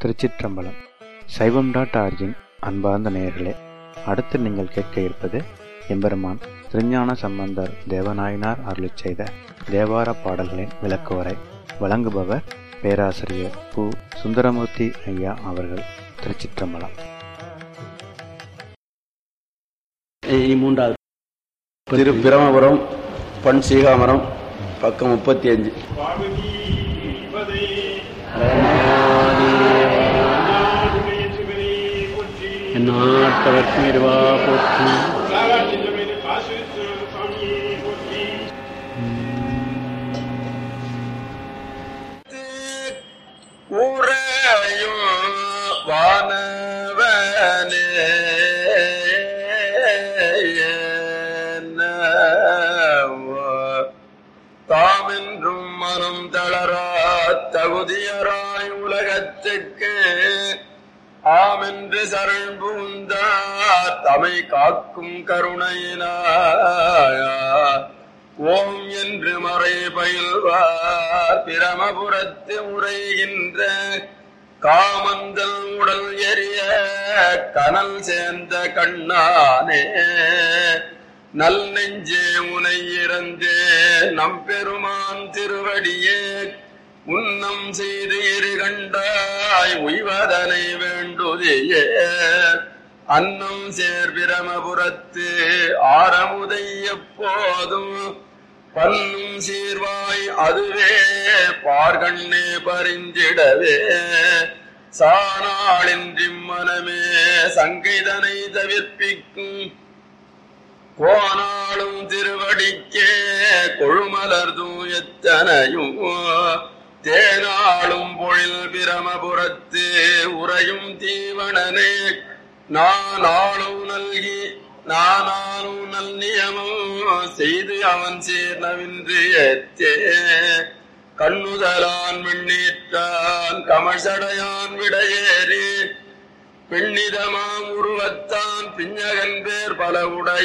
திருச்சிற்றம்பலம் சைவம் dot origin அன்பார்ந்த நேயர்களே அடுத்து நீங்கள் கேட்க இருப்பது எம்பெருமான் திருஞான சம்பந்தர் தேவநாயனார் அருளிச் செய்த தேவார பாடல்களின் விளக்குவரை வழங்குபவர் பேராசிரியர் பு சுந்தரமூர்த்தி ஐயா அவர்கள் திருச்சிற்றம்பலம் இனி மூன்றாவது திரு பிரமபுரம் பண் சீகாமரம் பக்கம் முப்பத்தி அஞ்சு நாட்டவர்க்கும் இருவா போற்றி ஊரையும் வானவனே தாமென்றும் மனம் தளரா தகுதியராய் உலகத்துக்கு ஆமென்று சரண் பூந்தார் தமை காக்கும் கருணையினாயா ஓம் என்று மறை பயில்வார் பிரமபுரத்து உரைகின்ற காமந்தல் உடல் எரிய கனல் சேர்ந்த கண்ணானே நல் நெஞ்சே உனை இறந்தே நம்பெருமான் திருவடியே உன்னம் செய்து இரு கண்டாய் உய்வதனை வேண்டுதியே அன்னம் சேர் பிரமபுரத்து ஆரமுதை எப்போதும் பன்னும் சீர்வாய் அதுவே பார்கண்ணே பறிஞ்சிடவே சானாளின்றி மனமே சங்கைதனை தவிர்ப்பிக்கும் கோனாளும் திருவடிக்கே கொழுமலர் தூயத்தனையும் தேனாளும் பொழில் பிரமபுரத்து உறையும் தீவனனே நான் ஆளும் நல்கி நானாலும் நல் நியமம் செய்து அவன் சேர்னவின்று ஏத்தே கண்ணுதலான் விண்ணீற்றான் கமழ்சடையான் விடையேறி பெண்ணிதமாம் உருவத்தான் பிஞ்சகன் பேர் பல உடைய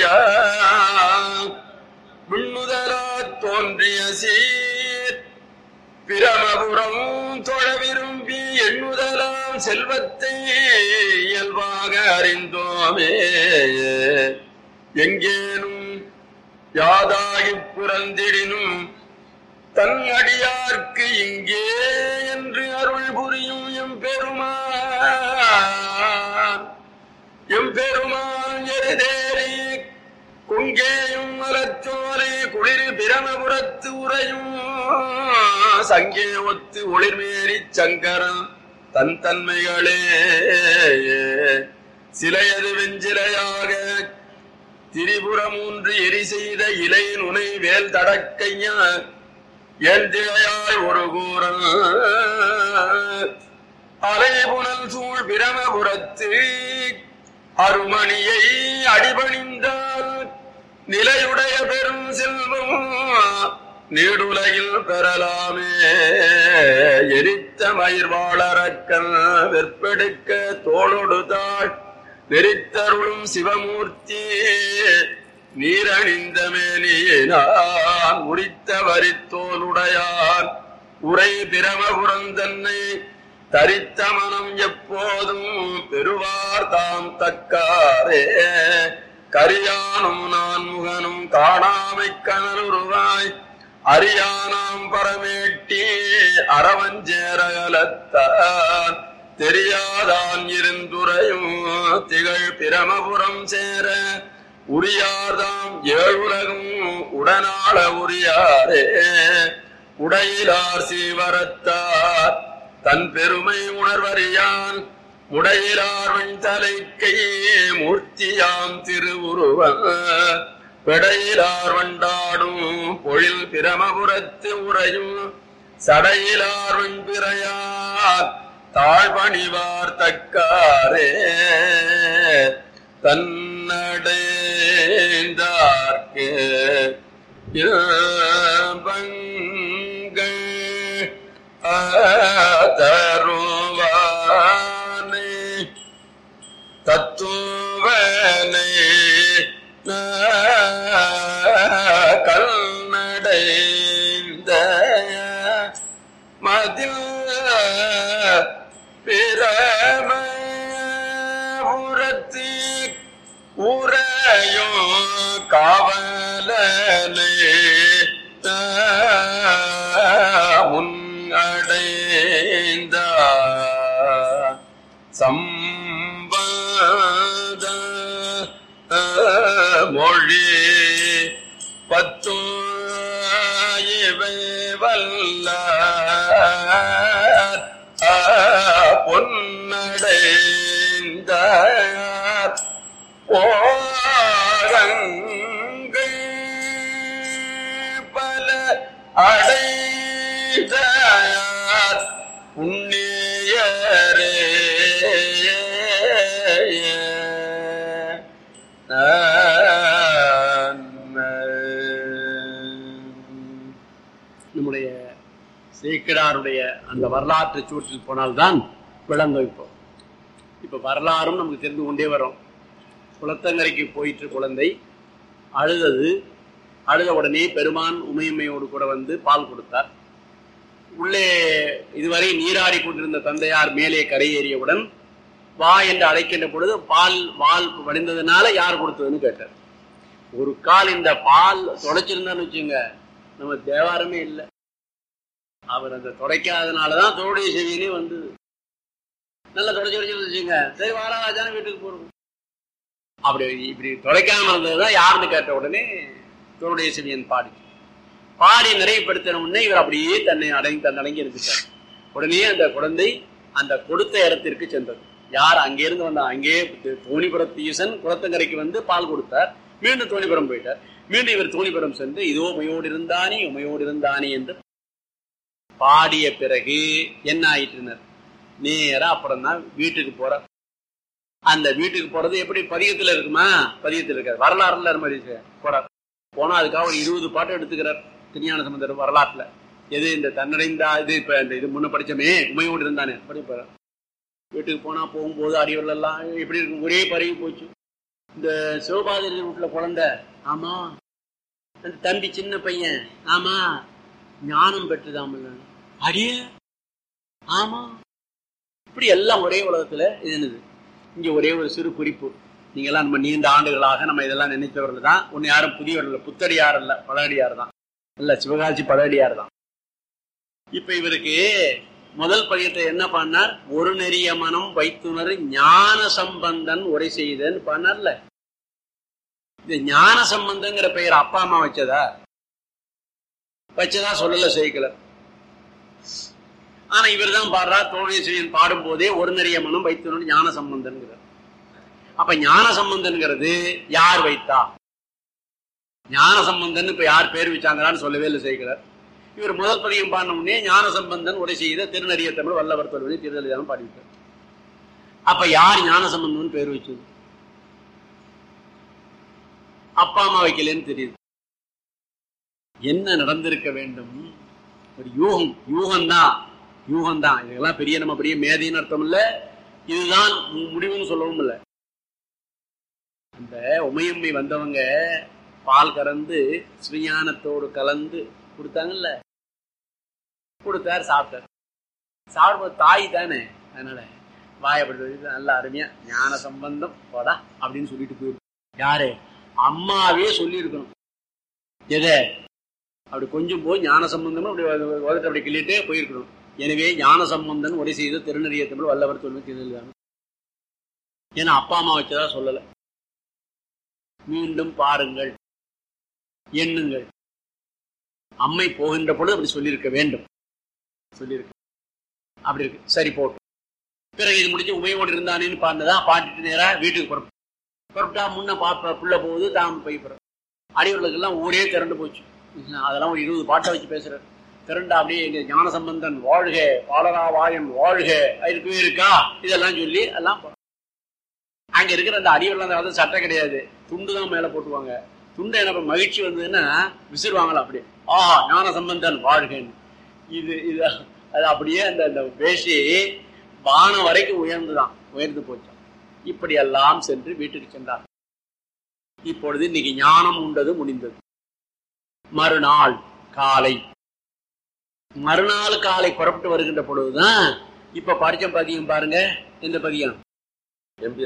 விண்ணுதலா தோன்றிய சீர் பிரமபுரம் தொழ விரும்பி எண்ணுதலாம் செல்வத்தை இயல்பாக அறிந்தோமே எங்கேனும் யாதாகிப் புறந்திடினும் தன் அடியார்க்கு இங்கே என்று அருள் புரியும் எம்பெருமான் எம்பெருமான் எருதேறி குங்கேயும் மலச்சோலை குளிர் பிரமபுரத்து உரையும் சங்கே ஒத்து ஒளிர்மேறி சங்கரன் தன் தன்மைகளே சிலையது வெஞ்சிலையாக திரிபுரமூன்று எரி செய்த இலை நுனை வேல் தடக்கையா ஏந்திழையாய் ஒரு கூறல் அலைபுனல் சூழ் பிரமபுரத்து அருமணியை அடிபணிந்தால் நிலையுடைய பெரும் செல்வம் நீடுலகில் பெறலாமே எரித்த மயிர் வாழறக்கல் வெற்பெடுக்க தோளொடு தாழ் வெறித்தருளும் சிவமூர்த்தி நீரணிந்த மேனியினான் உரித்த வரித்தோலுடையான் உரை பிரமபுரம் தன்னை தரித்த மனம் எப்போதும் பெறுவார் தாம் தக்காரே கரியானும் நான் முகனும் காணாமை கனருருவாய் அரியானாம் பரமேட்டி அறவஞ்சேரகலத்தான் தெரியாதான் இருந்துரையும் திகழ் பிரமபுரம் சேர உரியார்தாம் ஏழுலகும் உடனாள உரியாரே உடையிலார் சீவரத்தார் தன் பெருமை உணர்வறியான் முடையிலார் தலைக்கை மூர்த்தியாம் திருவுருவன் பெடையிலார் வண்டாடும் பொழில் பிரமபுரத்து உறையும் சடையிலார் வெண்பிறையார் தாழ்பணிவார் தக்காரே தன்னடைந்தார்க்கு இன்பங்கள் தருவானை தத்துவனை கல்நடைந்த மதில் பிற புறத்து உரையோ காவலனே முன்னடைந்த சம்பத மொழி பத்து இவை வல்ல பொன்னடைந்த ஓரங்கள் பல அடைந்த புண்ணியரே நம்முடைய சேக்கிடாருடைய அந்த வரலாற்று சூற்றில் போனால்தான் விளங்கும் இப்போ இப்ப வரலாறும் நமக்கு தெரிந்து கொண்டே வரும் குளத்தங்கரைக்கு போயிற்று குழந்தை அழுதது அழுத உடனே பெருமான் உமையம்மையோடு கூட வந்து பால் கொடுத்தார் உள்ளே இதுவரை நீராடி கொண்டிருந்த தந்தையார் மேலே கரையேறியவுடன் வா என்று அழைக்கின்ற பொழுது பால் வால் வடிந்ததுனால யார் கொடுத்ததுன்னு கேட்டார் ஒரு கால் இந்த பால் தொலைச்சிருந்தான்னு வச்சுங்க நம்ம தேவாரமே இல்லை அவர் அந்த தொடைக்காதனாலதான் தோடைய செவியிலே வந்தது நல்லா தொடச்சி வச்சு வச்சுங்க சரி வாராஜான வீட்டுக்கு போறோம் அப்படி இப்படி தொலைக்காம இருந்ததுதான் யாருன்னு கேட்ட உடனே தோடைய செவியன் பாடி பாடி நிறைவுபடுத்தின உடனே இவர் அப்படியே தன்னை அடங்கி தன் அடங்கி இருந்துட்டார் உடனே அந்த குழந்தை அந்த கொடுத்த இடத்திற்கு சென்றது யார் அங்கிருந்து வந்தா அங்கே தோணிபுரத்து ஈசன் குளத்தங்கரைக்கு வந்து பால் கொடுத்தார் மீண்டும் தோணிபுரம் போயிட்டார் மீண்டும் இவர் தோணிபுரம் சென்று இதோ உமையோடு இருந்தானே உமையோடு இருந்தானே என்று பாடிய பிறகு என்ன ஆயிட்டுனர் நேரா அப்புறம் தான் வீட்டுக்கு போற அந்த வீட்டுக்கு போறது எப்படி பதிகத்துல இருக்குமா பதிகத்துல இருக்காது வரலாறுல மாதிரி போறார் போனா அதுக்காக ஒரு இருபது பாட்டு எடுத்துக்கிறார் திருஞான சம்பந்தர் வரலாற்றுல எது இந்த தன்னடைந்தா இது இப்ப இந்த இது முன்ன படிச்சமே உமையோடு இருந்தானே படிப்பார் வீட்டுக்கு போனா போகும்போது அடிவர்கள் எல்லாம் எப்படி இருக்கும் ஒரே பருகி போச்சு இந்த சிவபாதிரி வீட்டுல குழந்தை ஆமா அந்த தம்பி சின்ன பையன் ஆமா ஞானம் பெற்றுதாமல்ல அடியே ஆமா இப்படி எல்லாம் ஒரே உலகத்துல இது என்னது இங்க ஒரே ஒரு சிறு குறிப்பு நீங்க எல்லாம் நம்ம நீண்ட ஆண்டுகளாக நம்ம இதெல்லாம் நினைத்தவர்கள் தான் ஒன்னு யாரும் புதியவர்கள் புத்தடியார் இல்ல பழடியார் தான் இல்ல சிவகாசி பழடியார் தான் இப்ப இவருக்கு முதல் பதியத்தை என்ன பண்ணார் ஒரு நெறிய மனம் வைத்துணர் ஞான சம்பந்தன் உரை செய்தன்னு பண்ணார்ல இந்த ஞான சம்பந்தங்கிற பெயர் அப்பா அம்மா வச்சதா வச்சதா சொல்லல சேர்க்கல ஆனா இவர் தான் பாடுறார் தோழேஸ்வரியன் பாடும் போதே ஒரு நிறைய மனம் வைத்தனும் ஞான சம்பந்தன்கிறார் அப்ப ஞான சம்பந்தன்கிறது யார் வைத்தா ஞான சம்பந்தன் இப்ப யார் பேர் வச்சாங்களான்னு சொல்லவே இல்லை சேர்க்கிறார் இவர் முதல் பதியம் பாடின உடனே ஞான சம்பந்தன் உரை செய்த திருநறிய தமிழ் வல்லவர் தொல்வதி திருநெறியாலும் பாடிவிட்டார் அப்ப யார் ஞான சம்பந்தன் பேர் வச்சது அப்பா அம்மா வைக்கலன்னு தெரியுது என்ன நடந்திருக்க வேண்டும் ஒரு யூகம் யூகம் தான் யூகம் தான் இதெல்லாம் பெரிய நம்ம பெரிய மேதைன்னு அர்த்தம் இல்ல இதுதான் முடிவுன்னு சொல்லவும் இல்லை அந்த உமையம்மை வந்தவங்க பால் கறந்து ஸ்ரீஞானத்தோடு கலந்து கொடுத்தாங்கல்ல கொடுத்தார் சாப்பிட்டார் சாப்பிடும்போது தாய் தானே அதனால வாயப்பட்டு நல்ல அருமையா ஞான சம்பந்தம் போடா அப்படின்னு சொல்லிட்டு போயிருக்கு யாரு அம்மாவே சொல்லி இருக்கணும் எதை அப்படி கொஞ்சம் போய் ஞான சம்பந்தமும் அப்படி உதத்தை அப்படி கிள்ளிட்டே போயிருக்கணும் எனவே ஞான சம்பந்தன் உரை செய்த திருநறிய தமிழ் வல்லவர் தொழில் திருநெல்வேலி ஏன்னா அப்பா அம்மா வச்சதா சொல்லல மீண்டும் பாருங்கள் எண்ணுங்கள் அம்மை போகின்ற பொழுது அப்படி சொல்லியிருக்க வேண்டும் சொல்லியிருக்கு அப்படி இருக்கு சரி போட்டு பிறகு இது முடிஞ்சு உமையோடு இருந்தானேன்னு பாண்டதா பாட்டுட்டு நேரா வீட்டுக்கு புறப்பட்டு புறப்பட்டா முன்ன பாப்ப புள்ள போகுது தாம் போய் அடிவர்களுக்கு எல்லாம் ஊரே திரண்டு போச்சு அதெல்லாம் ஒரு இருபது பாட்டை வச்சு பேசுறாரு திரண்டா அப்படியே எங்க ஞான சம்பந்தன் வாழ்க பாலரா வாயன் வாழ்க இருக்கவே இருக்கா இதெல்லாம் சொல்லி எல்லாம் அங்க இருக்கிற அந்த அடிவர்கள் அந்த காலத்துல சட்டை கிடையாது துண்டு தான் மேல போட்டுவாங்க துண்டை என்ன மகிழ்ச்சி வந்ததுன்னா விசிறுவாங்களா அப்படியே ஆஹா ஞான சம்பந்தன் வாழ்கன்னு இது இது அது அப்படியே அந்த அந்த வேஷி வானம் வரைக்கும் உயர்ந்துதான் உயர்ந்து போச்சான் இப்படி எல்லாம் சென்று வீட்டுக்கு சென்றார் இப்பொழுது இன்னைக்கு ஞானம் உண்டது முடிந்தது மறுநாள் காலை மறுநாள் காலை புறப்பட்டு வருகின்ற பொழுதுதான் இப்ப படிச்ச பதியம் பாருங்க இந்த பதியம் எம்பிரான்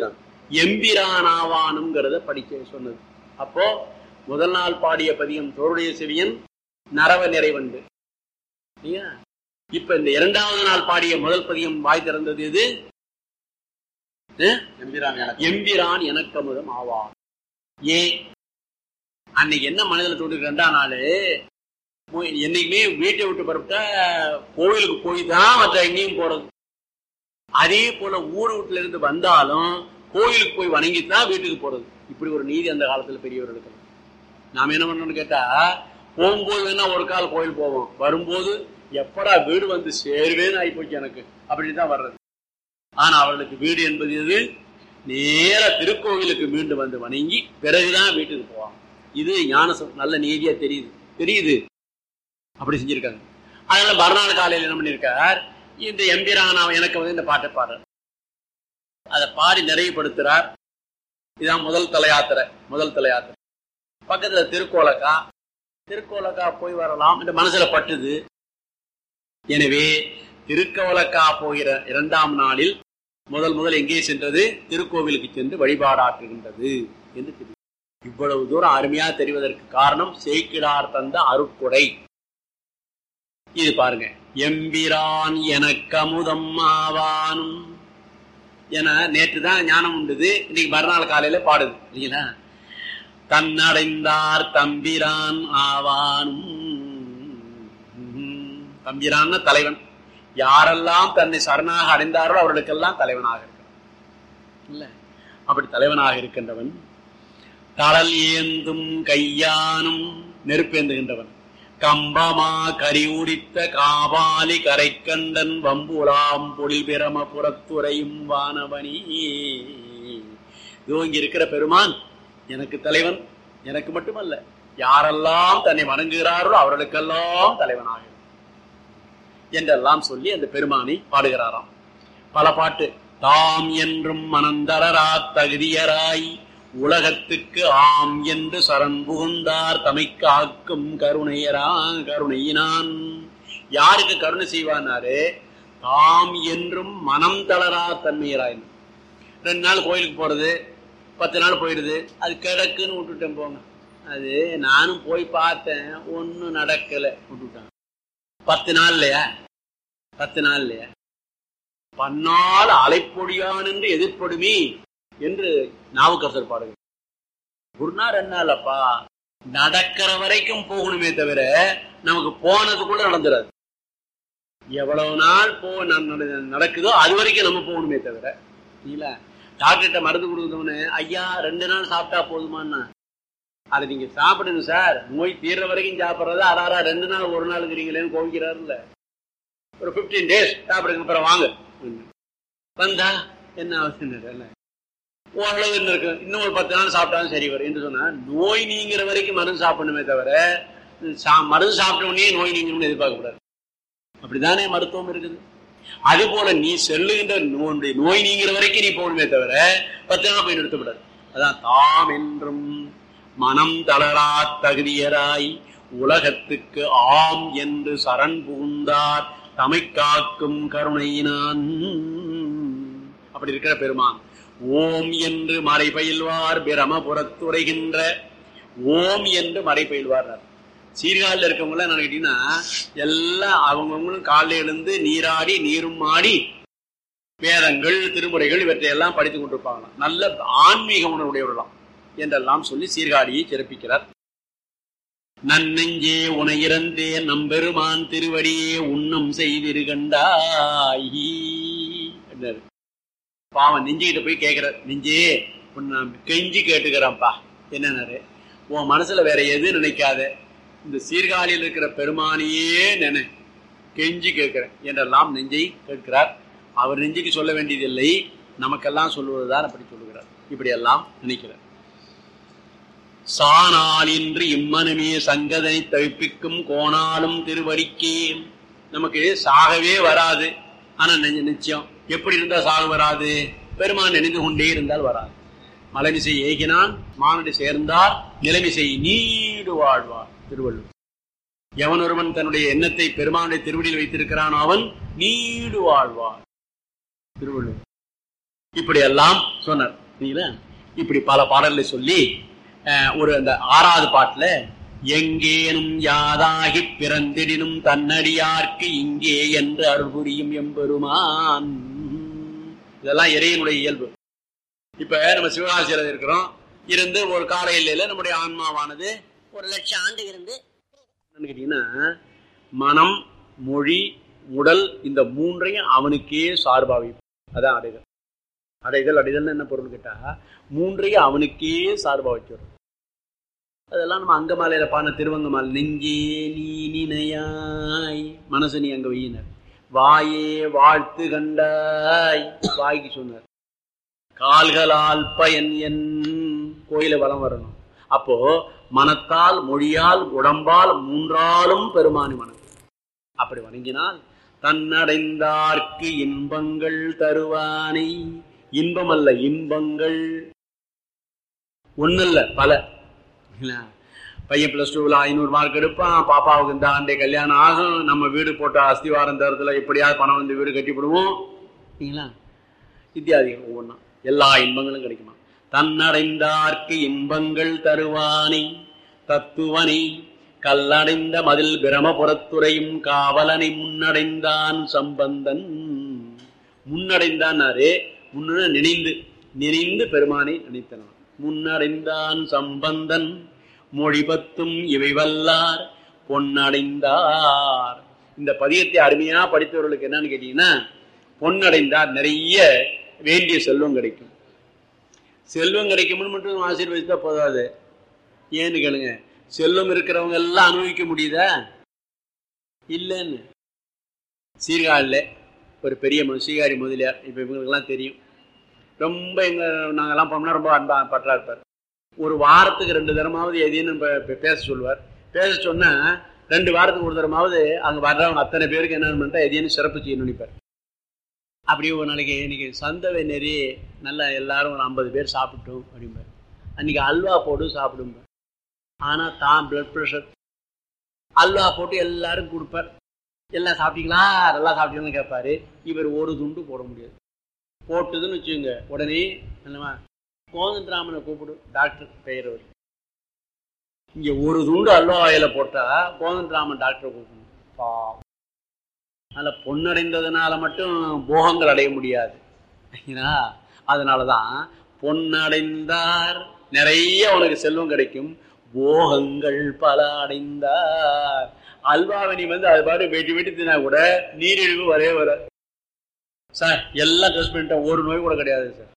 எம்பிரானாவானுங்கிறத படிக்க சொன்னது அப்போ முதல் நாள் பாடிய பதியம் தோருடைய செவியன் நரவ நிறைவண்டு இல்லையா இப்ப இந்த இரண்டாவது நாள் பாடிய முதல் பதியம் வாய் திறந்தது எது அஹ்? எம்பிரான் எனக்கமுதம் ஆவான் ஏன் அன்னைக்கு என்ன மனதில் தோன்று ரெண்டாம் நாள் என்னைக்குமே வீட்டை விட்டு புறப்பட்டா கோவிலுக்கு போய் தான் மற்ற எங்கேயும் போறது அதே போல ஊர் வீட்டுல இருந்து வந்தாலும் கோயிலுக்கு போய் வணங்கித்தான் வீட்டுக்கு போறது இப்படி ஒரு நீதி அந்த காலத்துல பெரியவர்களுக்கு நாம என்ன பண்ணணும்னு கேட்டா போகும்போது வேணா ஒரு கால் கோயில் போவோம் வரும்போது எப்படா வீடு வந்து சேருவேன்னு ஆகி போச்சு எனக்கு அப்படின்னு தான் வர்றது ஆனா அவர்களுக்கு வீடு என்பது எது நேர திருக்கோவிலுக்கு மீண்டு வந்து வணங்கி பிறகுதான் வீட்டுக்கு போவாங்க இது ஞான ச- நல்ல நீதியா தெரியுது தெரியுது அப்படி செஞ்சிருக்காங்க அதனால மறுநாள் காலையில் என்ன பண்ணிருக்கார் இந்த எம்பிரானா எனக்கு வந்து இந்த பாட்டை பாடுறார் அதை பாடி நிறைவுபடுத்துறார் இதான் முதல் தலையாத்திரை முதல் தலையாத்திரை பக்கத்துல திருக்கோலக்கா திருக்கோலக்கா போய் வரலாம் இந்த மனசுல பட்டுது எனவே திருக்கோலக்கா போகிற இரண்டாம் நாளில் முதல் முதல் எங்கே சென்றது திருக்கோவிலுக்கு சென்று வழிபாடாற்றுகின்றது என்று தெரியும் இவ்வளவு தூரம் அருமையா தெரிவதற்கு காரணம் சேக்கிடார் தந்த அருட்கொடை இது பாருங்க எம்பிரான் எனக்கு அமுதம் ஆவானும் என நேற்று தான் ஞானம் உண்டுது இன்னைக்கு மறுநாள் காலையில பாடுது இல்லைங்களா தன்னடைந்தார் தம்பிரான் ஆவானும் தம்பிரான் தலைவன் யாரெல்லாம் தன்னை சரணாக அடைந்தார்களோ அவர்களுக்கெல்லாம் தலைவனாக இருக்கிறான் இல்ல அப்படி தலைவனாக இருக்கின்றவன் கடல் ஏந்தும் கையானும் நெருப்பேந்துகின்றவன் கம்பமா கரி உடித்த காபாலி கரைக்கண்டன் வம்புலாம் பொழில் பிரம புறத்துறையும் வானவனி இதோ இங்க இருக்கிற பெருமான் எனக்கு தலைவன் எனக்கு மட்டுமல்ல யாரெல்லாம் தன்னை வணங்குகிறார்களோ அவர்களுக்கெல்லாம் தலைவனாக இருக்கிறான். என்றெல்லாம் சொல்லி அந்த பெருமானை பாடுகிறாராம் பல பாட்டு தாம் என்றும் மனந்தரரா தகுதியராய் உலகத்துக்கு ஆம் என்று சரண் புகுந்தார் தமை காக்கும் கருணையரா கருணையினான் யாருக்கு கருணை செய்வானாரு தாம் என்றும் மனம் தளரா தன்மையராய் ரெண்டு நாள் கோயிலுக்கு போறது பத்து நாள் போயிடுது அது கிடக்குன்னு விட்டுட்டேன் போங்க அது நானும் போய் பார்த்தேன் ஒன்னும் நடக்கல விட்டுட்டான் பத்து நாள் இல்லையா பத்து நாள் இல்லையா பன்னால் அலைப்பொடியான் என்று எதிர்ப்படுமே என்று நாவுக்கரசர் பாடுங்க ஒரு நாள் ரெண்டு நாள் அப்பா நடக்கிற வரைக்கும் போகணுமே தவிர நமக்கு போனதுக்குள்ள நடந்துடாது எவ்வளவு நாள் போ ந- நட- நடக்குதோ அது வரைக்கும் நம்ம போகணுமே தவிர இல்ல டாக்டர்கிட்ட மருந்து கொடுத்தவனு ஐயா ரெண்டு நாள் சாப்பிட்டா போதுமான்னா அதை நீங்க சாப்பிடுங்க சார் நோய் தீர்ற வரைக்கும் சாப்பிடுறது அடாரா ரெண்டு நாள் ஒரு நாளுங்கிறீங்களேன்னு கோவிக்கிறாருல்ல ஒரு 15 டேஸ் சாப்பிடுங்க அப்புறம் வாங்க வந்தா என்ன அவசியம் இல்லை ஓரளவு இன்னும் இருக்கு இன்னும் ஒரு பத்து நாள் சாப்பிட்டாலும் சரி வரும் என்று சொன்னா நோய் நீங்கிற வரைக்கும் மருந்து சாப்பிடணுமே தவிர சா- மருந்து சாப்பிட்ட உடனே நோய் நீங்கணும்னு எதிர்பார்க்க கூடாது அப்படிதானே மருத்துவம் இருக்குது அது போல நீ செல்லுகின்ற நோய் நோய் நீங்கிற வரைக்கும் நீ போகணுமே தவிர பத்து நாள் போய் நிறுத்தப்படாது அதான் தாம் என்றும் மனம் தளரா தகுதியராய் உலகத்துக்கு ஆம் என்று சரண் புகுந்தார் தமை காக்கும் கருணையினான் அப்படி இருக்கிற பெருமான் ஓம் என்று மறை பயில்வார் பிரமபுரத்துரைகின்ற ஓம் என்று மறை பயில்வார் சீர்காழில் இருக்கவங்க என்ன கேட்டீங்கன்னா எல்லாம் அவங்கவுங்களும் காலைல எழுந்து நீராடி நீரும் ஆடி வேதங்கள் திருமுறைகள் இவற்றை எல்லாம் படித்துக் கொண்டிருப்பாங்களாம் நல்ல ஆன்மீக உணர்வுடையவர்களாம் என்றெல்லாம் சொல்லி சீர்காழியை சிறப்பிக்கிறார் நன்னெஞ்சே உனையிறந்தே நம்பெருமான் திருவடியே உண்ணம் செய்திரு கண்டாய் என்றாரு. பாவம் நெஞ்சுகிட்ட போய் கேட்கிறார் நெஞ்சே உன்னை நான் கெஞ்சி கேட்டுக்கிறேன்ப்பா என்னன்னாரு உன் மனசுல வேற எது நினைக்காத இந்த சீர்காழியில் இருக்கிற பெருமானையே நினை கெஞ்சி கேட்கிறேன் என்றெல்லாம் நெஞ்சை கேட்கிறார் அவர் நெஞ்சுக்கு சொல்ல வேண்டியதில்லை நமக்கெல்லாம் சொல்லுவதுதான் அப்படி சொல்லுகிறார் இப்படி எல்லாம் நினைக்கிறார் சானால் இன்று இம்மனுமே சங்கதனை தவிப்பிக்கும் கோணாலும் திருவடிக்கே நமக்கு சாகவே வராது ஆனா நெஞ்ச- நிச்சயம் எப்படி இருந்தா சாக வராது பெருமான் நினைந்து கொண்டே இருந்தால் வராது மலைமிசை ஏகினான் மானடி சேர்ந்தார் நிலைமிசை நீடு வாழ்வார் திருவள்ளுவர் எவன் ஒருவன் தன்னுடைய எண்ணத்தை பெருமானுடைய திருவடியில் வைத்திருக்கிறான் அவன் நீடு வாழ்வார் திருவள்ளுவர் இப்படி எல்லாம் சொன்னார் சரிங்களா? இப்படி பல பாடல்களை சொல்லி அஹ், ஒரு அந்த ஆறாவது பாட்டுல எங்கேனும் யாதாகி பிறந்திடினும் தன்னடியார்க்கு இங்கே என்று அருள் புரியும் எம்பெருமான் இதெல்லாம் இறைவனுடைய இயல்பு இப்ப நம்ம சிவகாசியில இருக்கிறோம் இருந்து ஒரு கால எல்லையில நம்முடைய ஆன்மாவானது ஒரு லட்சம் ஆண்டு இருந்து என்னன்னு கேட்டீங்கன்னா மனம் மொழி உடல் இந்த மூன்றையும் அவனுக்கே சார்பாவி அதான் அடைதல் அடைதல் அடைதல் என்ன பொருள் கேட்டா மூன்றையும் அவனுக்கே சார்பா வச்சிடும் அதெல்லாம் நம்ம அங்கமாலையில பாடின திருவங்கமால் நெஞ்சே நீ நினையாய் மனசு நீ அங்க வையினர் வாயே வாழ்த்து கண்டாய் வாய்க்கு சொன்னார் கால்களால் பயன் என் கோயில வலம் வரணும் அப்போ மனத்தால் மொழியால் உடம்பால் மூன்றாலும் பெருமானி மனம் அப்படி வணங்கினால் தன்னடைந்தார்க்கு இன்பங்கள் தருவானை இன்பம் அல்ல இன்பங்கள் ஒண்ணு பல இல்ல? பையன் பிளஸ் டூவில் ஐநூறு மார்க் எடுப்பான் பாப்பாவுக்கு இந்த ஆண்டே கல்யாணம் ஆகும் நம்ம வீடு போட்ட அஸ்திவாரம் தரத்துல எப்படியாவது பணம் வந்து வீடு கட்டிவிடுவோம் சரிங்களா இத்தியாதிகள் ஒவ்வொன்றா எல்லா இன்பங்களும் கிடைக்குமா தன்னடைந்தார்க்கு இன்பங்கள் தருவானை தத்துவனை கல்லடைந்த மதில் பிரமபுரத்துறையும் காவலனை முன்னடைந்தான் சம்பந்தன் முன்னடைந்தான்னாரு முன்ன நினைந்து நினைந்து பெருமானை நினைத்தனான் முன்னடைந்தான் சம்பந்தன் மொழிபத்தும் இவை வல்லார் பொன்னடைந்தார் இந்த பதியத்தை அருமையா படித்தவர்களுக்கு என்னன்னு கேட்டீங்கன்னா பொன்னடைந்தார் நிறைய வேண்டிய செல்வம் கிடைக்கும் செல்வம் கிடைக்கும்னு மட்டும் ஆசீர்வதித்தா போதாது ஏன்னு கேளுங்க செல்வம் இருக்கிறவங்க எல்லாம் அனுபவிக்க முடியுதா இல்லைன்னு சீர்காழில் ஒரு பெரிய மனு சீகாரி முதலியார் இப்போ இவங்களுக்கெல்லாம் தெரியும் ரொம்ப எங்க நாங்கெல்லாம் போனோம்னா ரொம்ப அன்பா பற்றா இருப்பார் ஒரு வாரத்துக்கு ரெண்டு தரமாவது எதையும் நம்ம பே- பேச சொல்லுவார் பேச சொன்னா ரெண்டு வாரத்துக்கு ஒரு தரமாவது அங்க வர்றவங்க அத்தனை பேருக்கு என்னன்னு பண்ணிட்டா எதையும் சிறப்பு செய்யணும்னு நினைப்பார் அப்படியே ஒரு நாளைக்கு இன்னைக்கு சந்தவை நெறி நல்லா எல்லாரும் ஒரு ஐம்பது பேர் சாப்பிட்டோம் அப்படிம்பார் அன்னைக்கு அல்வா போட்டு சாப்பிடும்பார் ஆனா தான் பிளட் ப்ரெஷர் அல்வா போட்டு எல்லாரும் கொடுப்பார் எல்லாம் சாப்பிட்டீங்களா நல்லா சாப்பிட்டீங்கன்னு கேட்பாரு இவர் ஒரு துண்டு போட முடியாது போட்டுதுன்னு வச்சுங்க உடனே என்னவா கோதண்டராமனை கூப்பிடு டாக்டர் பெயர் அவர் இங்க ஒரு துண்டு அல்வா வாயில போட்டா கோதண்டராமன் டாக்டரை கூப்பிடணும் பாவம். அதனால பொன்னடைந்ததுனால மட்டும் போகங்கள் அடைய முடியாது சரிங்களா? அதனாலதான் பொன்னடைந்தார் நிறைய உனக்கு செல்வம் கிடைக்கும் போகங்கள் பல அடைந்தார் அல்வாவை நீ வந்து அது பாட்டு வெட்டி வெட்டி தின்னா கூட நீரிழிவு வரவே வர சார் எல்லாம் டெஸ்ட் பண்ணிட்டேன் ஒரு நோய் கூட கிடையாது சார்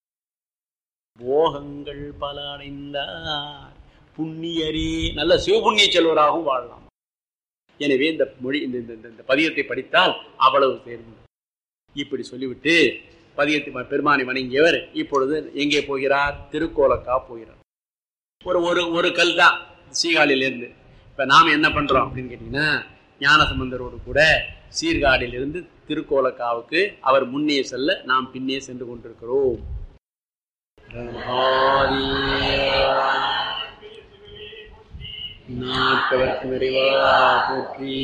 போகங்கள் பல அடைந்தார் புண்ணியரே நல்ல சிவபுண்ணிய செல்வராகவும் வாழலாம் எனவே இந்த மொழி இந்த இந்த- இந்த- இந்த பதியத்தை படித்தால் அவ்வளவு தேர்வு இப்படி சொல்லிவிட்டு பதியத்தை ம- பெருமானை வணங்கியவர் இப்பொழுது எங்கே போகிறார் திருக்கோலக்கா போகிறார் ஒரு ஒரு ஒரு கல் தான் சீகாழிலிருந்து இப்ப நாம என்ன பண்றோம் அப்படின்னு கேட்டீங்கன்னா ஞானசம்பந்தரோடு கூட சீர்காழிலிருந்து திருக்கோலக்காவுக்கு அவர் முன்னே செல்ல நாம் பின்னே சென்று கொண்டிருக்கிறோம் நாட்டவர்க்கு விரைவா போற்றி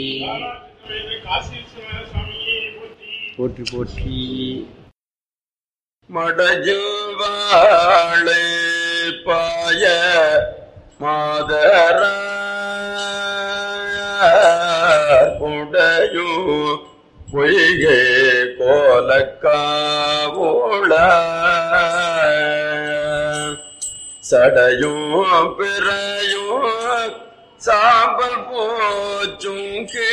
போற்றி போற்றி மடஜுவாழே பாய மாதர உடையு பொய்கை கோலக்காவுள சடையும் பிறையும் சாம்பல் போச்சும்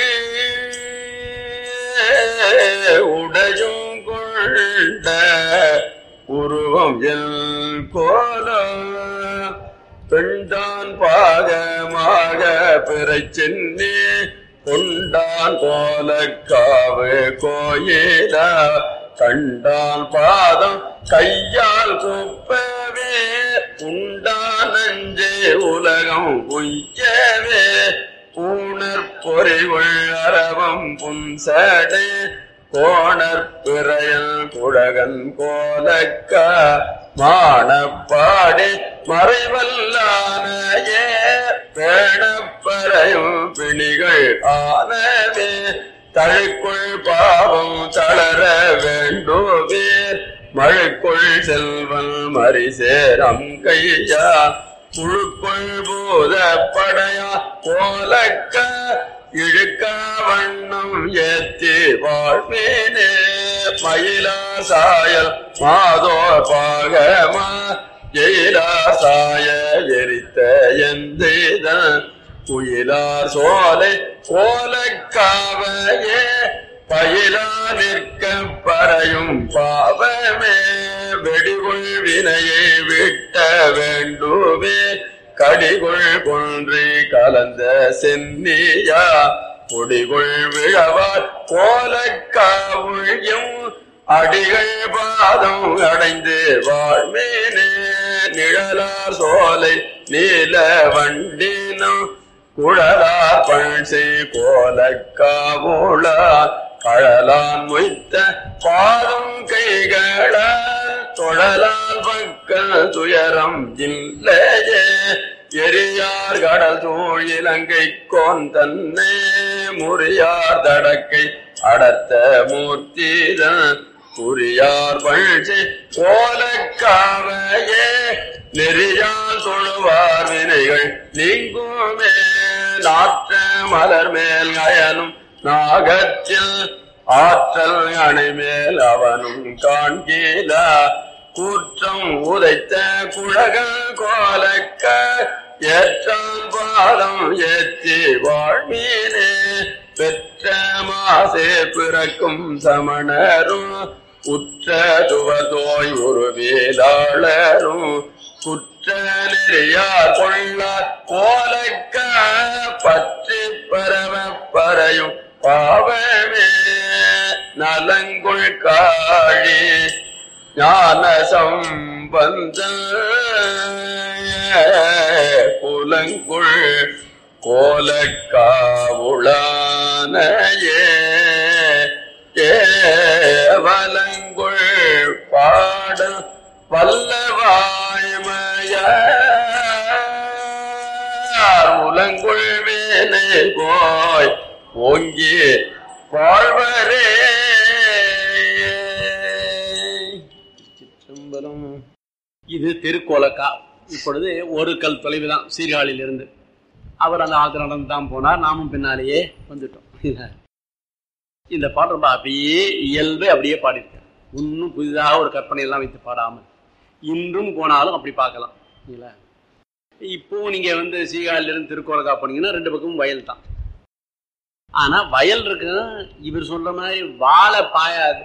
கீழ் உடையும் கொண்ட உருவம் எல் கோலம் பெண்தான் பாகமாக பிறச்சென்னே கொண்டான் கோலக்காவு கோயிலா கண்டான் பாதம் கையால் குப்பவே உண்டான் நஞ்சே உலகம் உய்யவே ஊனர் பொறிவுள் அரவம் புன்சடே கோணற் பிறையல் குழகன் கோலக்க மானப்பாடி மறைவல்லானையே பேணப்பறையும் பிணிகள் ஆனவே தழைக்குள் பாவம் தளர வேண்டுவே மழைக்குள் செல்வன் மரிசேரம் கையா புழுக்குள் பூத படையா போலக்க இழுக்க வண்ணம் ஏத்தி வாழ்மேனே மயிலா சாயல் மாதோ பாகமா எயிலா சாய எரித்த எந்தேத குயிலார் சோலை கோலக்காவையே பயிலா நிற்க பறையும் பாவமே வெடிகுள் வினையை விட்ட வேண்டுமே கடிகுள் கொன்றி கலந்த சென்னியா கொடிகுள் விழவார் கோலக்காவுழியும் அடிகள் பாதம் அடைந்து வாழ்மேனே நிழலார் சோலை நீல வண்டினம் குழலார் பழ்சை கோலக்காவுளா கழலான் மொய்த்த பாதம் கைகள தொழலால் பக்க துயரம் இல்லையே எரியார் கடல் தூள் இலங்கை கோன் தன்னே முறியார் தடக்கை அடர்த்த மூர்த்திதான் குறியார் பழ்ச்சி கோலக்காவையே நெறியால் தொழுவார் வினைகள் நீங்குமே நாற்ற மலர் மேல் அயனும் நாகத்தில் ஆற்றல் அணைமேல் அவனும் காண்கீலா கூற்றம் உதைத்த குழகல் கோலக்க ஏற்றான் பாதம் ஏற்றி வாழ்மீனே பெற்ற மாசே பிறக்கும் சமணரும் உற்ற துவதோய் ஒரு வேளாளரும் குற்ற நெறியார் கொள்ளார் கோலக்க பற்றி பரவ பறையும் பாவமே நலங்குள் காழி ஞான சம்பந்த புலங்குள் கோலக்காவுளானையே ஏவலங்குள் பாட வல்லவாய்மையார் உலங்குள் வேலை போய் ஓங்கி வாழ்வரே சிற்றம்பலம் இது திருக்கோலக்கா இப்பொழுது ஒரு கல் தொலைவு தான் சீர்காழியில் இருந்து அவர் அந்த ஆத்து நடந்து தான் போனார் நாமும் பின்னாலேயே வந்துட்டோம் இந்த பாட்டு ரொம்ப அப்படியே இயல்பு அப்படியே பாடியிருக்கார் இன்னும் புதிதாக ஒரு கற்பனை எல்லாம் வைத்து பாடாமல் இன்றும் போனாலும் அப்படி பார்க்கலாம் இல்லைங்களா இப்போ நீங்க வந்து சீகாழில இருந்து திருக்கோலக்கா போனீங்கன்னா ரெண்டு பக்கமும் வயல் தான் ஆனா வயல் இருக்கு இவர் சொல்ற மாதிரி வாழை பாயாது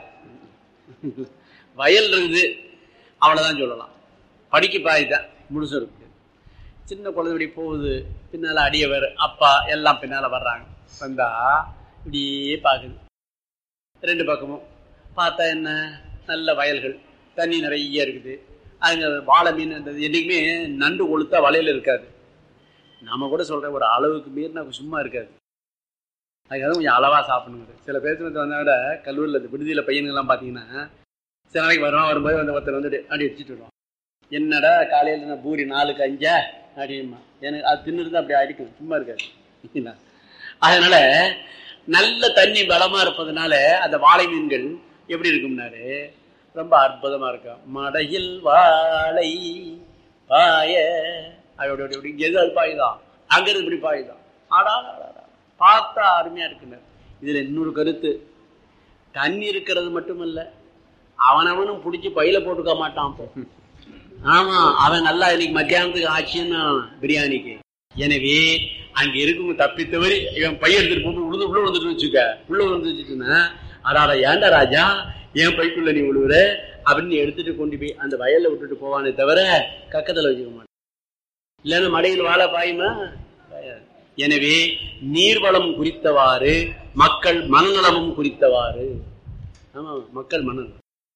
வயல் இருக்குது அவ்வளவுதான் சொல்லலாம் படிக்க பாய்தான் முழுசும் இருக்கு சின்ன குழந்தை இப்படி போகுது பின்னால அடியவர் அப்பா எல்லாம் பின்னால வர்றாங்க வந்தா இப்படியே பார்க்குது ரெண்டு பக்கமும் பார்த்தா என்ன நல்ல வயல்கள் தண்ணி நிறைய இருக்குது அங்க வாழை மீன் அந்த என்னைக்குமே நண்டு கொளுத்தா வலையில இருக்காது நாம கூட சொல்ற ஒரு அளவுக்கு மீறினா சும்மா இருக்காது அதுக்காக கொஞ்சம் அளவா சாப்பிடணுங்க சில பேருக்கு வந்த விட கல்லூரியில் இந்த விடுதியில பையனுங்கெல்லாம் பார்த்தீங்கன்னா சில நாளைக்கு வருவான் வரும்போது வந்து ஒருத்தர் வந்துட்டு அப்படி வச்சுட்டு வருவான் என்னடா காலையில் நான் பூரி நாலுக்கு அஞ்சா அப்படிமா எனக்கு அது தின்னுருந்து அப்படி அடிக்கும் சும்மா இருக்காது என்ன? அதனால நல்ல தண்ணி பலமா இருப்பதனால அந்த வாழை மீன்கள் எப்படி இருக்கும்னாரு ரொம்ப அற்புதமா இருக்கும் மடையில் வாழை பாய அப்படி அப்படி அப்படி எது அது பாயுதான் அங்கிருந்து இப்படி பாயுதான் ஆடா ஆடா, ஆடா. பார்த்தா அருமையா இருக்குனர் இதுல இன்னொரு கருத்து தண்ணி இருக்கிறது மட்டுமல்ல அவனவனும் பிடிச்சி பையில போட்டுக்க மாட்டான் அப்போ. ஆமா அவன் நல்லா இன்னைக்கு மத்தியானத்துக்கு ஆச்சுன்னா பிரியாணிக்கு எனவே அங்க இருக்கவங்க தப்பி தவறி இவன் பைய எடுத்துட்டு போட்டு உழுது உள்ள வந்துட்டு வச்சுக்க உள்ள வந்து வச்சுட்டுன்னா அடாடா ஏன்டா ராஜா என் பைக்குள்ள நீ விழுவுற அப்படின்னு எடுத்துட்டு கொண்டு போய் அந்த வயல்ல விட்டுட்டு போவானே தவிர கக்கத்துல வச்சுக்க மாட்டான் இல்லைன்னா மடையில் வாழ பாயுமா பாயாது. எனவே நீர்வளம் குறித்தவாறு மக்கள் மனநலமும் குறித்தவாறு ஆமா மக்கள் மனநலம்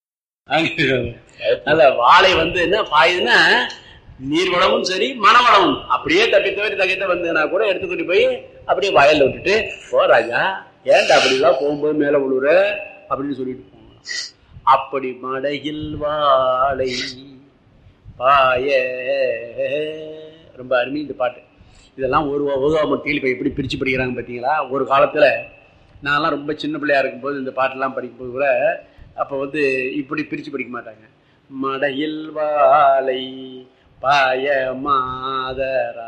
அல்ல வாழை வந்து என்ன பாயுதுன்னா நீர்வளமும் சரி மனவளமும் அப்படியே தப்பி தவறி தகிட்ட வந்ததுன்னா கூட எடுத்துக்கிட்டு போய் அப்படியே வயல்ல விட்டுட்டு போ ராஜா ஏன்டா அப்படிலாம் போகும்போது மேல விழுற அப்படின்னு சொல்லிட்டு போங்க அப்படி மடையில் வாழை பாய ரொம்ப அருமை இந்த பாட்டு இதெல்லாம் ஒரு உதவமட்டியில் இப்போ எப்படி பிரித்து படிக்கிறாங்க பார்த்தீங்களா ஒரு காலத்தில் நான்லாம் ரொம்ப சின்ன பிள்ளையா இருக்கும்போது இந்த பாட்டெல்லாம் படிக்கும்போது கூட அப்ப வந்து இப்படி பிரிச்சு படிக்க மாட்டாங்க மடையில் வாழை பாய மாதரா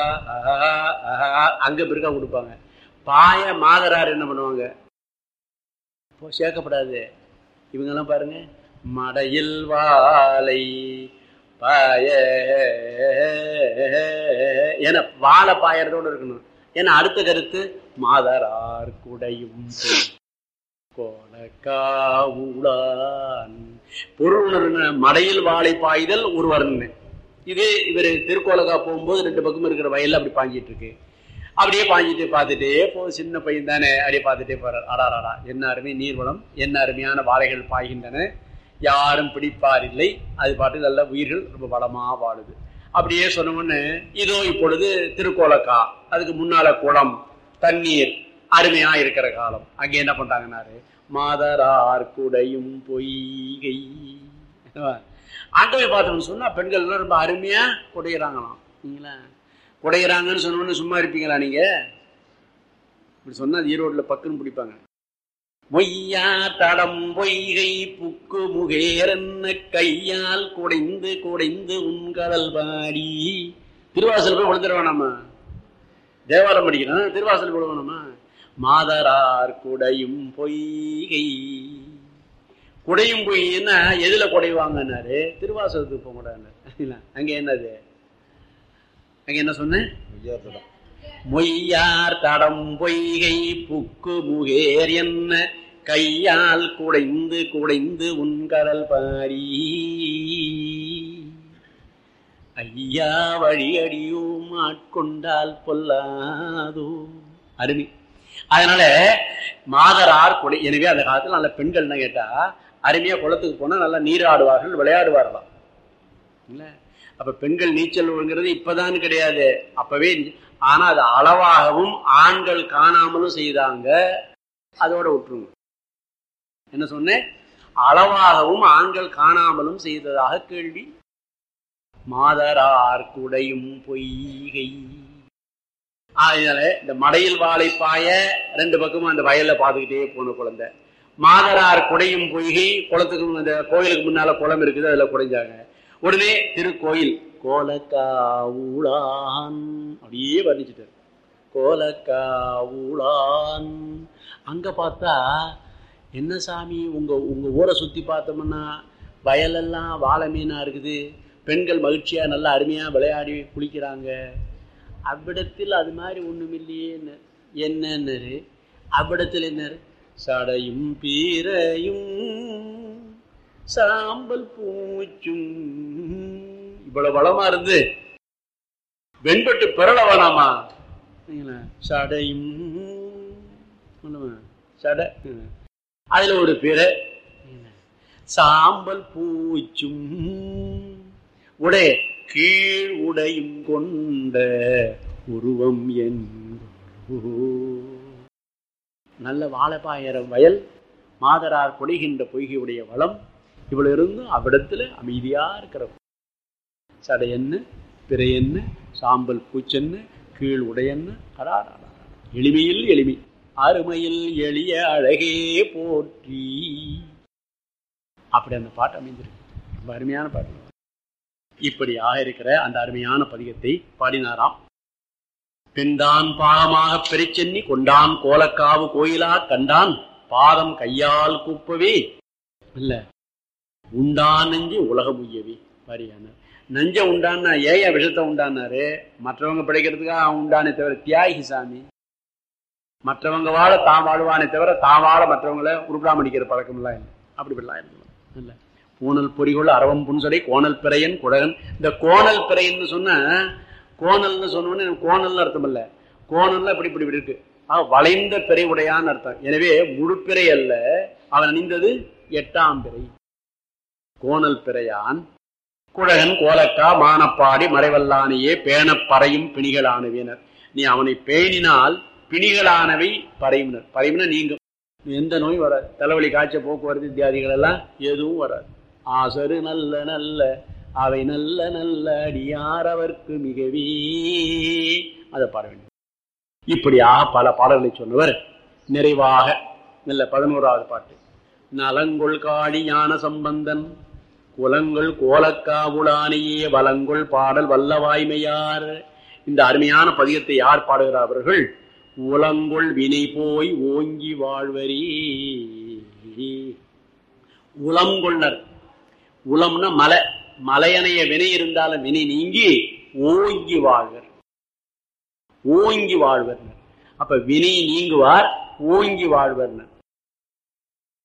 அங்க பிறக்கா கொடுப்பாங்க பாய மாதரார் என்ன பண்ணுவாங்க இப்போ சேர்க்கப்படாது இவங்கெல்லாம் பாருங்க மடையில் வாழை பாய ஏன்னா வாழை பாயறதோட இருக்கணும் ஏன்னா அடுத்த கருத்து மாதரார் குடையும் கோலக்காவுளான் பொருள் உணர்வு மடையில் வாழை பாய்தல் ஒருவர்னு இது இவர் திருக்கோலக்கா போகும்போது ரெண்டு பக்கம் இருக்கிற வயல்ல அப்படி பாஞ்சிட்டு இருக்கு அப்படியே பாஞ்சிட்டு பார்த்துட்டே போ சின்ன பையன் தானே அப்படியே பார்த்துட்டே போறார் அடாராடா என்ன அருமை நீர்வளம் என்ன அருமையான வாழைகள் பாய்கின்றன யாரும் பிடிப்பார் இல்லை அது பாட்டு நல்ல உயிர்கள் ரொம்ப வளமா வாழுது அப்படியே சொன்னோன்னு இதோ இப்பொழுது திருக்கோலக்கா அதுக்கு முன்னால குளம் தண்ணீர் அருமையா இருக்கிற காலம் அங்க என்ன பண்றாங்கன்னாரு மாதரார் குடையும் பொய்கை அங்க போய் பார்த்தோம்னு சொன்னா பெண்கள் எல்லாம் ரொம்ப அருமையா குடையிறாங்களாம் நீங்களா குடையிறாங்கன்னு சொன்னோன்னு சும்மா இருப்பீங்களா நீங்க இப்படி சொன்னா ஈரோட்ல பக்குன்னு பிடிப்பாங்க மொய்யா தடம் பொய்கை புக்கு முகேரன்ன கையால் குடைந்து குடைந்து உன்கடல் பாடி திருவாசல் போய் விழுந்துட வேணாமா தேவாரம் படிக்கணும் திருவாசல் போய் வேணாமா மாதரார் குடையும் பொய்கை குடையும் பொய்ன்னா எதுல குடைவாங்கன்னாரு திருவாசகத்துக்கு போக கூடாது அங்க என்னது அங்க என்ன சொன்னேன் மொய்யார் தடம் பொய்கை புக்கு முகேர் என்ன கையால் குடைந்து குடைந்து உன்கடல் பாரி ஐயா வழி அடியும் ஆட்கொண்டால் பொல்லாதோ அருமை அதனால மாதரார் குடை எனவே அந்த காலத்துல நல்ல பெண்கள் என்ன கேட்டா அருமையா குளத்துக்கு போனா நல்லா நீராடுவார்கள் விளையாடுவார்களாம் இல்ல அப்ப பெண்கள் நீச்சல்ங்கிறது இப்பதான் கிடையாது அப்பவே ஆனா அது அளவாகவும் ஆண்கள் காணாமலும் செய்தாங்க அதோட விட்டுருங்க என்ன சொன்னேன் அளவாகவும் ஆண்கள் காணாமலும் செய்ததாக கேள்வி மாதரார் குடையும் பொய்கை அதனால இந்த மடையில் வாழை பாய ரெண்டு பக்கமும் அந்த வயல்ல பாத்துக்கிட்டே போன குழந்தை மாதரார் குடையும் பொய்கை குளத்துக்கு அந்த கோயிலுக்கு முன்னால குளம் இருக்குது அதுல குடைஞ்சாங்க உடனே திருக்கோயில் கோலக்காவுளான் அப்படியே வர்ணிச்சுட்டார் கோலக்காவுளான் அங்க பார்த்தா என்ன சாமி உங்க உங்க ஊரை சுத்தி பார்த்தோம்னா வயலெல்லாம் வாழை மீனா இருக்குது பெண்கள் மகிழ்ச்சியா நல்லா அருமையா விளையாடி குளிக்கிறாங்க அவ்விடத்தில் அது மாதிரி ஒண்ணும் இல்லையே என்னன்னு அவ்விடத்தில் என்ன சடையும் பீரையும் சாம்பல் பூச்சும் இவ்வளவு வளமா இருந்து வெண்பட்டு பிறள வேணாமா சடையும் சடை அதுல ஒரு பிற சாம்பல் பூச்சும் உடைய கீழ் உடையும் கொண்ட உருவம் என்போ நல்ல வாழைப்பாயிரம் வயல் மாதரார் பொழிகின்ற பொய்கையுடைய வளம் இவ்வளவு இருந்து அவ்விடத்துல அமைதியா இருக்கிற சடை என்ன பிறை என்ன சாம்பல் பூச்சென்னு கீழ் உடையன்னு அடாரா எளிமையில் எளிமை அருமையில் எளிய அழகே போற்றி அப்படி அந்த பாட்டு அமைந்திருக்கு ரொம்ப அருமையான பாட்டு இப்படியாக இருக்கிற அந்த அருமையான பதிகத்தை பாடினாராம் பெண்தான் பாகமாக பெருச்சென்னி கொண்டான் கோலக்காவு கோயிலா கண்டான் பாதம் கையால் கூப்பவே இல்ல உண்டான் நெஞ்சு உலகம் உய்யவே வரியான நஞ்ச உண்டான்னா ஏய விஷத்தை உண்டானாரு மற்றவங்க பிழைக்கிறதுக்காக அவன் உண்டானே தவிர தியாகி சாமி மற்றவங்க வாழ தான் வாழ்வானே தவிர தான் வாழ மற்றவங்கள உருப்படாம அடிக்கிற பழக்கம் எல்லாம் இல்லை அப்படிப்படலாம் இருக்கலாம் இல்ல பூனல் பொறிகொள் அரவம் புன்சடை கோணல் பிறையன் குடகன் இந்த கோணல் பிறையன்னு சொன்ன கோணல்னு சொன்னோன்னு கோணல்னு அர்த்தம் இல்ல கோணல்ல இப்படி இப்படி இப்படி இருக்கு ஆஹ் வளைந்த பிறை உடையான்னு அர்த்தம் எனவே முழுப்பிறை அல்ல அவன் அணிந்தது எட்டாம் பிறை கோணல் பிறையான் குழகன் கோலக்கா மானப்பாடி மறைவல்லானையே பேணப் பறையும் பிணிகளானவினர் நீ அவனை பேணினால் பிணிகளானவை பறையுனர் பறையும்னா நீங்கும் எந்த நோயும் வராது தலைவலி காய்ச்ச போக்குவரத்து இத்தியாதிகள் எல்லாம் எதுவும் வராது ஆசரு நல்ல நல்ல அவை நல்ல நல்ல அடியாரவர்க்கு மிகவே அதை பாட வேண்டும் இப்படியாக பல பாடல்களை சொன்னவர் நிறைவாக நல்ல பதினோராவது பாட்டு நலங்கொள் காளி ஞான சம்பந்தன் குலங்கள் கோலக்காவுளானியே வலங்கொள் பாடல் வல்லவாய்மையார் இந்த அருமையான பதியத்தை யார் பாடுகிறார் அவர்கள் உலங்கொள் வினை போய் ஓங்கி வாழ்வரி உளங்கொள்ளர் உளம்னா மலை மலையணைய வினை இருந்தாலும் வினை நீங்கி ஓங்கி வாழ்வர் ஓங்கி வாழ்வர் அப்ப வினை நீங்குவார் ஓங்கி வாழ்வர்